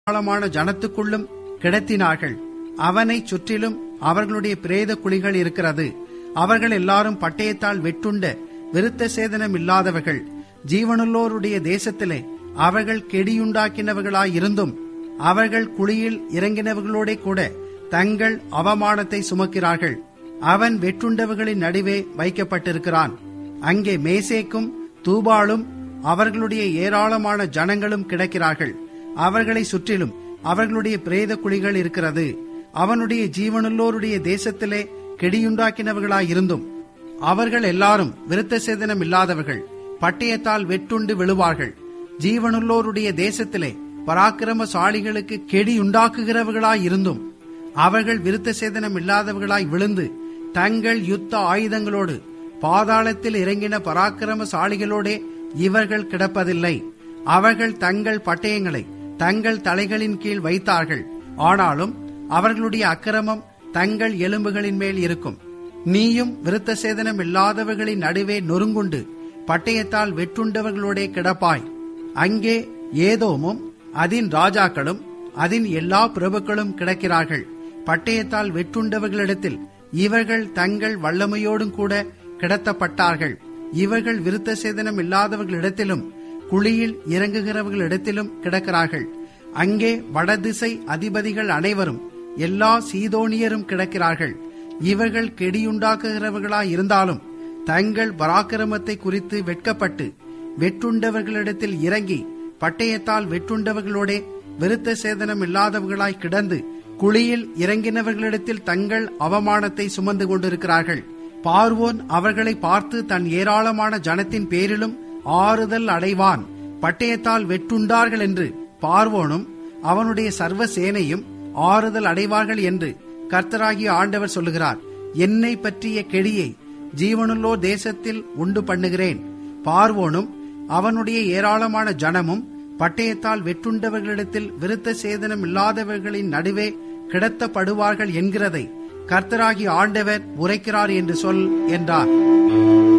ஏராளமான ஜனத்துக்குள்ளும் கிடத்தினார்கள் அவனை சுற்றிலும் அவர்களுடைய பிரேத குழிகள் இருக்கிறது அவர்கள் எல்லாரும் பட்டயத்தால் வெட்டுண்ட விருத்த சேதனம் இல்லாதவர்கள் ஜீவனுள்ளோருடைய தேசத்திலே அவர்கள் கெடியுண்டாக்கினவர்களாயிருந்தும் அவர்கள் குழியில் இறங்கினவர்களோட கூட தங்கள் அவமானத்தை சுமக்கிறார்கள் அவன் வெட்டுண்டவர்களின் நடுவே வைக்கப்பட்டிருக்கிறான் அங்கே மேசேக்கும் தூபாலும் அவர்களுடைய ஏராளமான ஜனங்களும் கிடக்கிறார்கள் அவர்களை சுற்றிலும் அவர்களுடைய பிரேத குழிகள் இருக்கிறது அவனுடைய ஜீவனுள்ளோருடைய தேசத்திலே கெடியுண்டாக்கினவர்களாயிருந்தும் அவர்கள் எல்லாரும் விருத்த சேதனம் இல்லாதவர்கள் பட்டயத்தால் வெட்டுண்டு விழுவார்கள் ஜீவனுள்ளோருடைய தேசத்திலே பராக்கிரமசாலிகளுக்கு கெடியுண்டாக்குகிறவர்களாயிருந்தும் அவர்கள் விருத்த சேதனம் இல்லாதவர்களாய் விழுந்து தங்கள் யுத்த ஆயுதங்களோடு பாதாளத்தில் இறங்கின பராக்கிரமசாலிகளோடே இவர்கள் கிடப்பதில்லை அவர்கள் தங்கள் பட்டயங்களை தங்கள் தலைகளின் கீழ் வைத்தார்கள் ஆனாலும் அவர்களுடைய அக்கிரமம் தங்கள் எலும்புகளின் மேல் இருக்கும் நீயும் விருத்த சேதனம் இல்லாதவர்களின் நடுவே நொறுங்குண்டு பட்டயத்தால் வெட்டுண்டவர்களோடே கிடப்பாய் அங்கே ஏதோமும் அதின் ராஜாக்களும் அதின் எல்லா பிரபுக்களும் கிடக்கிறார்கள் பட்டயத்தால் வெட்டுண்டவர்களிடத்தில் இவர்கள் தங்கள் வல்லமையோடும் கூட கிடத்தப்பட்டார்கள் இவர்கள் விருத்த சேதனம் இல்லாதவர்களிடத்திலும் குழியில் இறங்குகிறவர்களிடத்திலும் கிடக்கிறார்கள் அங்கே வடதிசை அதிபதிகள் அனைவரும் எல்லா சீதோனியரும் கிடக்கிறார்கள் இவர்கள் கெடியுண்டாக்குகிறவர்களாய் இருந்தாலும் தங்கள் பராக்கிரமத்தை குறித்து வெட்கப்பட்டு வெட்டுண்டவர்களிடத்தில் இறங்கி பட்டயத்தால் வெட்டுண்டவர்களோடே விருத்த சேதனம் இல்லாதவர்களாய் கிடந்து குழியில் இறங்கினவர்களிடத்தில் தங்கள் அவமானத்தை சுமந்து கொண்டிருக்கிறார்கள் பார்வோன் அவர்களை பார்த்து தன் ஏராளமான ஜனத்தின் பேரிலும் ஆறுதல் அடைவான் பட்டயத்தால் வெட்டுண்டார்கள் என்று பார்வோனும் அவனுடைய சர்வ சேனையும் ஆறுதல் அடைவார்கள் என்று கர்த்தராகிய ஆண்டவர் சொல்லுகிறார் என்னை பற்றிய கெடியை ஜீவனுள்ளோ தேசத்தில் உண்டு பண்ணுகிறேன் பார்வோனும் அவனுடைய ஏராளமான ஜனமும் பட்டயத்தால் வெட்டுண்டவர்களிடத்தில் விருத்த சேதனம் இல்லாதவர்களின் நடுவே கிடத்தப்படுவார்கள் என்கிறதை கர்த்தராகி ஆண்டவர் உரைக்கிறார் என்று சொல் என்றார்